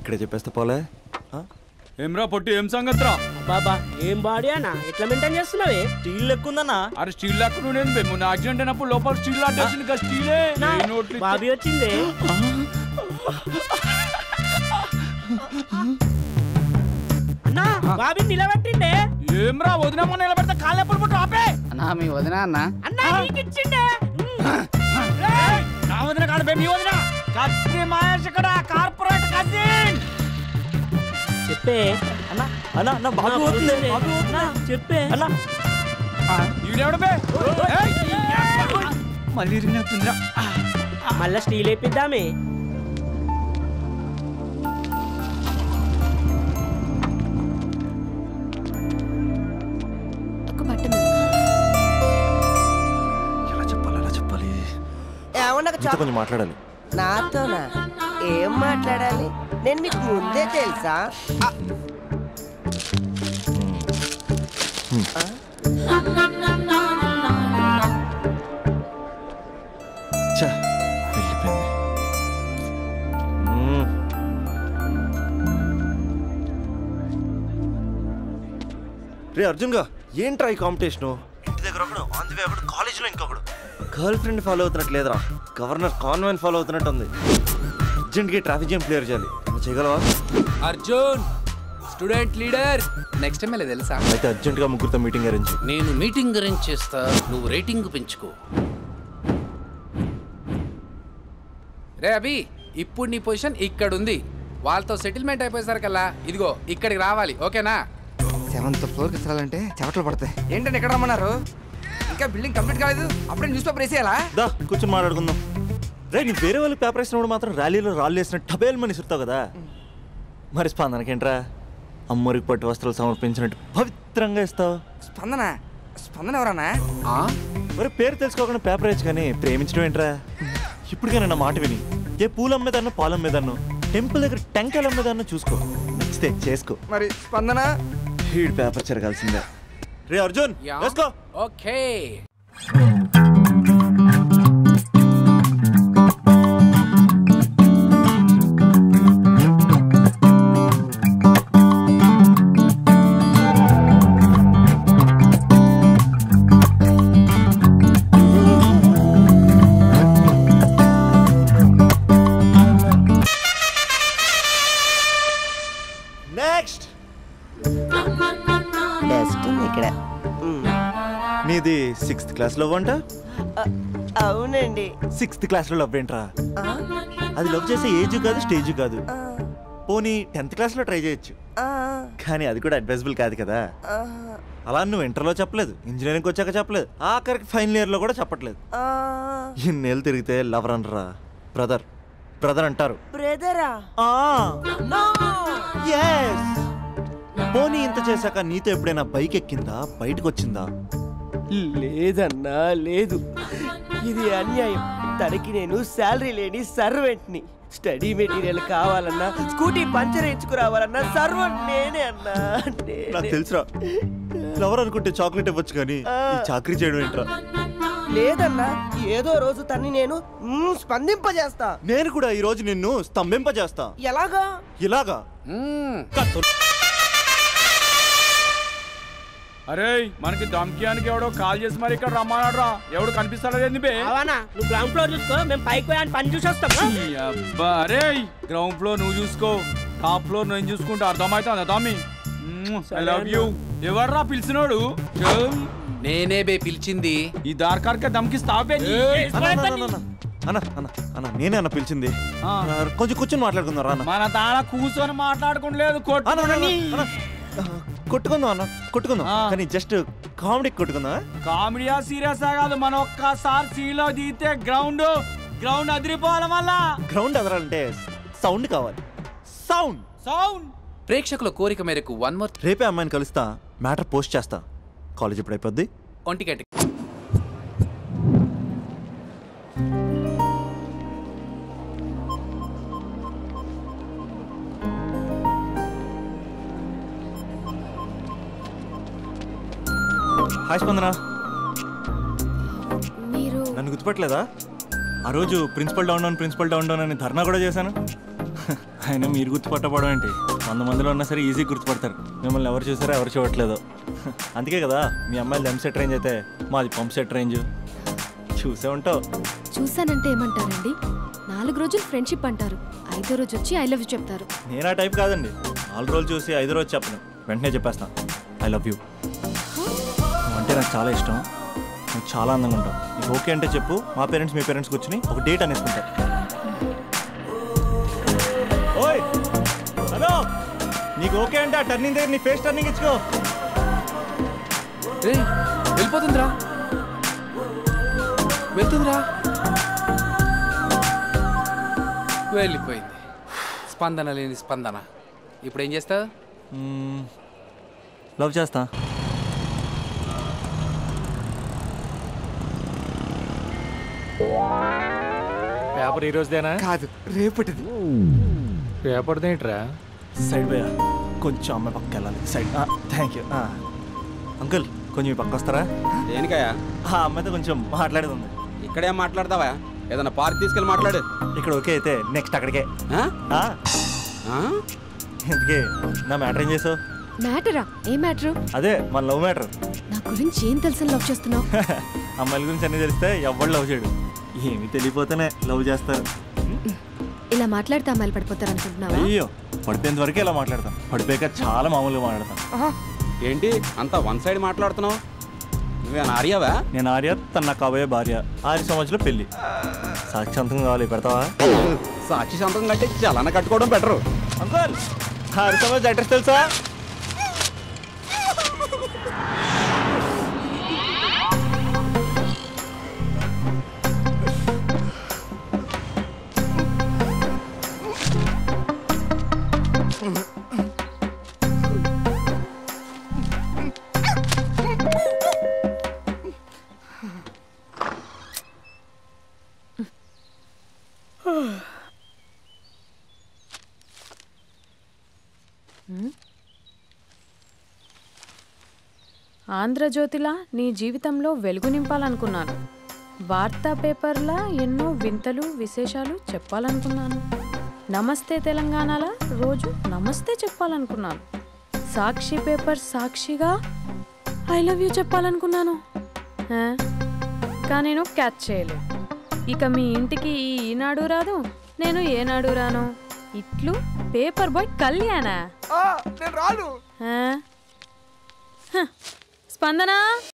ఇక్కడే చెప్పేస్తే పోలే ఆ? ఏమ్రా పొట్టి ఏం సంగతిరా బాబా ఏం బాడీ అన్న ఎట్లా మెయింటైన్ చేస్తున్నావే స్టీల్ ఎక్కుందన్నా అరే స్టీల్ లాక్ నువ్వు మొన్న యాక్సిడెంట్ అయినప్పుడు లోపల స్టీల్ లాట్టేసింది కదా స్టీలే నా, ఏ నోట్లు ఇచ్చే- బాబీ వచ్చిందే అన్నా బాబీ నిలబెట్టిండే ఏమ్రా వదినమ్మ నిలబెడితే కాళ్ళు ఎప్పుడు పుట్టు ఆపే అన్నా మీ వదిన అన్న అన్నా నీకు ఇచ్చిండే ఏయ్, నా వదిన కాదు బే, మీ వదిన కత్తి మహేష్ ఇక్కడ కార్పొరేట్ కజిన్ చెప్పే అన్నా అన్నా అన్న బాబు అన్నా, పోతుంది పోతుంది. బాబు పోతుంది. అన్నా, చెప్పే అన్నా ఈడెవడు బే ఏయ్, మళ్ళీ ఇరిగినట్టుందిరా మళ్ళా స్టీల్ వేపిద్దామే ఒక బట్ట మీద ఎలా చెప్పాలి ఎలా చెప్పాలి ఏమన్నా నీతో కొంచెం మాట్లాడాలి నాతోనా ఏం మాట్లాడాలి నేను మీకు ముందే తెలుసా ఆ, ఛా, వెళ్ళిపోయింది మ్మ్. రే అర్జున్ గా ఏంట్రా ఈ కాంపిటీషన్ ఇంటి దగ్గర ఒకడు ఆన్ ది వే ఒకడు కాలేజీలో ఇంకొకడు గర్ల్ ఫ్రెండ్ ఫాలో అవుతున్నట్టు లేదురా గవర్నర్ కాన్వెంట్ ఫాలో అవుతున్నట్టు ఉంది అర్జెంట్గా ట్రాఫిక్ జామ్ క్లియర్ చేయాలి నువ్వు చేయగలవా Arjun student leader next time తెలుసా అయితే అర్జెంట్గా ముగ్గురితో మీటింగ్ అరేంజ్ నేను మీటింగ్ అరేంజ్ చేస్తా నువ్వు రేటింగ్ పెంచుకో రే అభి ఇప్పుడు నీ పొజిషన్ ఇక్కడ ఉంది వాళ్ళతో సెటిల్మెంట్ అయిపోయేసరికల్లా ఇదిగో ఇక్కడికి రావాలి ఓకేనా సెవెంత్ ఫ్లోర్కి ఎత్తాలంటే చెవట్లు పడతాయి ఏంటంటే ఎక్కడ రమ్మన్నారు ఇంకా బిల్డింగ్ కంప్లీట్ కాలేదు అప్పుడే న్యూస్ పేపర్ వేసేయాలా దా కూర్చొని మాట్లాడుకుందాం రే నీ వేరే వాళ్ళకి పేపర్ వేసినప్పుడు మాత్రం ర్యాలీలో రాళ్ళు వేసిన టబేల్ మని ఇస్తావు కదా మరి స్పందనకేంట్రా అమ్మోరికి పట్టు వస్త్రాలు సమర్పించినట్టు పవిత్రంగా ఇస్తావు స్పందన స్పందన ఎవరన్నా ఆ? మరి పేరు తెలుసుకోకుండా పేపర్ వేయచ్చు కానీ ప్రేమించడం ఏంట్రా ఇప్పటికైనా నా మాట విని ఏ పూలు అమ్మేదాన్నో పాలు అమ్మేదాన్నో టెంపుల్ దగ్గర టెంకాయలు అమ్మేదాన్నో చూసుకో నచ్చితే చేసుకో మరి స్పందన హీడ్ పేపర్ చెరగాల్సిందే రే అర్జున్ యా. వేసుకో ఓకే నెక్స్ట్ డస్ట్ ఉంది ఇక్కడ ఉమ్, నీది సిక్స్త్ క్లాస్ లో వంట ఆ, అవునండి సిక్స్త్ క్లాస్ లో లవ్ ఏంట్రా ఆ, అది లవ్ చేసే ఏజ్ కాదు స్టేజ్ కాదు ఆ, పోనీ టెన్త్ క్లాస్ లో ట్రై చేయొచ్చు ఆ, కానీ అది కూడా అడ్వైజబుల్ కాదు కదా ఆ, అలా నువ్వు ఇంటర్లో చెప్పలేదు ఇంజనీరింగ్ వచ్చాక చెప్పలేదు ఆఖరికి ఫైనల్ ఇయర్ లో కూడా చెప్పట్లేదు ఆ. ఇన్నేళ్ళు తిరిగితే లవర్ అనరా బ్రదర్ బ్రదర్ అంటారు బ్రదరా ఆ yes. పోనీ ఇంత చేశాక నీతో ఎప్పుడైనా బైక్ ఎక్కిందా బయటకు వచ్చిందా లేదన్నా లేదు ఇది అన్యాయం తనకి నేను శాలరీ లేని సర్వెంట్ని స్టడీ మెటీరియల్ కావాలన్నా స్కూటీ పంచర్ వేయించుకురావాలన్నా సర్వెంట్ నేనే అన్నా నేనే. నాకు తెలుసురా లవర్ అనుకుంటే చాక్లెట్ ఇవ్వచ్చు కానీ ఈ చాకరీ చేయడం ఏంట్రా లేదన్నా ఏదో రోజు తన్ని నేను మ్మ్, స్పందింపజేస్తా నేను కూడా ఈ రోజు నిన్ను స్తంభింపజేస్తా ఎలాగా ఇలాగా మ్మ్. అరే మనకి దమ్కియానికి ఎవడో కాల్ చేసి మరి ఇక్కడ రమ్మన్నాడురా ఎవడు కనిపిస్తాడో ఏంది బే అవనా నువ్వు గ్రౌండ్ ఫ్లోర్ చూసుకో మేము పైకి పోయి ఆయన పని చూసి వస్తాం ఈ అబ్బా అరే గ్రౌండ్ ఫ్లోర్ నువ్వు చూసుకో టాప్ ఫ్లోర్ నేను చూసుకుంటా అర్థమవుతుందా తమ్మి ఐ లవ్ యూ ఎవర్రా పిలిచినోడు చెం. నేనే బే పిలిచింది ఈ దార్కార్కే దమ్కిస్తావే అన్న, అన్న, అన్న, అన్న. అన్న అన్న అన్న నేనే అన్న పిలిచింది ఆ. ఆ, కొంచెం కూర్చొని మాట్లాడుకుందాం రా అన్న మన తాన కూర్చొని మాట్లాడుకోలేదు అన్న, అన్న, అన్న, కొట్టు అన్న. ఆ, కొట్టుకుందాం అన్న కొట్టుకుందాం ఆ. కానీ జస్ట్ కామెడీ కొట్టుకుందాం కామెడీయా సీరియస్ కాదు మన ఒక్కసారి సీలో దిగితే గ్రౌండ్ గ్రౌండ్ అదిరిపోవాలి మళ్ళా గ్రౌండ్ ఎదరాలంటే సౌండ్ కావాలి సౌండ్ సౌండ్ ప్రేక్షకుల కోరిక మేరకు వన్ మోర్ రేపే అమ్మాయిని కలుస్తా మ్యాటర్ పోస్ట్ చేస్తా కాలేజ్ ఎప్పుడు అయిపోద్ది ఒంటి గంట హాయ్ స్పందన మీరు నన్ను గుర్తుపట్టలేదా ఆ రోజు principal down down principal down down అని ధర్నా కూడా చేశాను ఆయన మీరు గుర్తుపట్టబడం ఏంటి వంద మందిలో ఉన్నా సరే ఈజీ గుర్తుపడతారు మిమ్మల్ని ఎవరు చూసారో ఎవరు చూడట్లేదు అందుకే కదా మీ అమ్మాయిలు దమ్ సెట్ రేంజ్ అయితే మాది పంప్ సెట్ రేంజ్ చూసే ఉంటావు చూసానంటే ఏమంటారండి నాలుగు రోజులు ఫ్రెండ్షిప్ అంటారు ఐదో రోజు వచ్చి ఐ లవ్ యూ చెప్తారు నేను ఆ టైప్ కాదండి నాలుగు రోజులు చూసి ఐదు రోజు చెప్పను వెంటనే చెప్పేస్తాను ఐ లవ్ యూ అంటే నాకు చాలా ఇష్టం నువ్వు చాలా అందంగా ఉంటావు నీకు ఓకే అంటే చెప్పు మా పేరెంట్స్ మీ పేరెంట్స్ కూర్చుని ఒక డేట్ అనేసుకుంటారు ఓయ్ హలో నీకు ఓకే అంటే ఆ టర్నింగ్ దగ్గర నీ ఫేస్ టర్నింగ్ ఇచ్చుకో రే వెళ్ళిపోతుందిరా వెళ్తుందిరా వెళ్ళిపోయింది స్పందన లేని స్పందన ఇప్పుడు ఏం చేస్తావు లవ్ చేస్తా పేపర్ ఈ రోజుదేనా కాదు రేపటిది రేపటిదేంట్రా సైడ్ పోయా కొంచెం అమ్మాయి పక్కకి వెళ్ళాలి సైడ్ థ్యాంక్ యూ అంకుల్ కొంచెం ఈ పక్క వస్తారా దేనికయ్యా ఆ అమ్మాయితో కొంచెం మాట్లాడేది ఉంది ఇక్కడేం మాట్లాడతావా ఏదైనా పార్క్ తీసుకెళ్ళి మాట్లాడు ఇక్కడ ఓకే అయితే నెక్స్ట్ అక్కడికే ఆ? ఆ, ఆ? ఇంతకీ నా మ్యాటర్ ఏం చేసావు మ్యాటరా ఏ మ్యాటరు అదే మన లవ్ మ్యాటర్ నా గురించి ఏం తెలుసని లవ్ చేస్తున్నావు అమ్మాయిల గురించి అన్ని తెలిస్తే ఎవడు లవ్ చేయడు ఏమి తెలియపోతేనే లవ్ చేస్తారు ఇలా మాట్లాడితే అమ్మాయిలు పడిపోతారు అనుకుంటున్నావా అయ్యో పడిపోయేంత వరకే ఇలా మాట్లాడతాం పడిపోయాక చాలా మామూలుగా మాట్లాడతాం ఏంటి అంత వన్ సైడ్ మాట్లాడుతున్నావు నువ్వేనా ఆర్యావా నేను ఆర్య తన నా కాబోయే భార్య ఆరు సంవత్సరాలు పెళ్లి సాక్షాంతం కావాలి పెడతావా సాక్షి సంతకం కంటే చలన కట్టుకోవడం బెటరు అంకుల్ ఆరు సంవత్సరాలు అడ్రస్ తెలుసా ఆంధ్రజ్యోతిలా నీ జీవితంలో వెలుగు నింపాలనుకున్నాను వార్తా పేపర్లా ఎన్నో వింతలు విశేషాలు చెప్పాలనుకున్నాను నమస్తే తెలంగాణలా రోజు నమస్తే చెప్పాలనుకున్నాను సాక్షి పేపర్ సాక్షిగా ఐ లవ్ యూ చెప్పాలనుకున్నాను ఆ? కానీ నేను క్యాచ్ చేయలేదు ఇక మీ ఇంటికి ఈ ఈనాడు రాదు నేను ఏనాడు రాను ఇట్లు పేపర్ బాయ్ కళ్యాణా నేను రాను ఆ? హ, స్పందన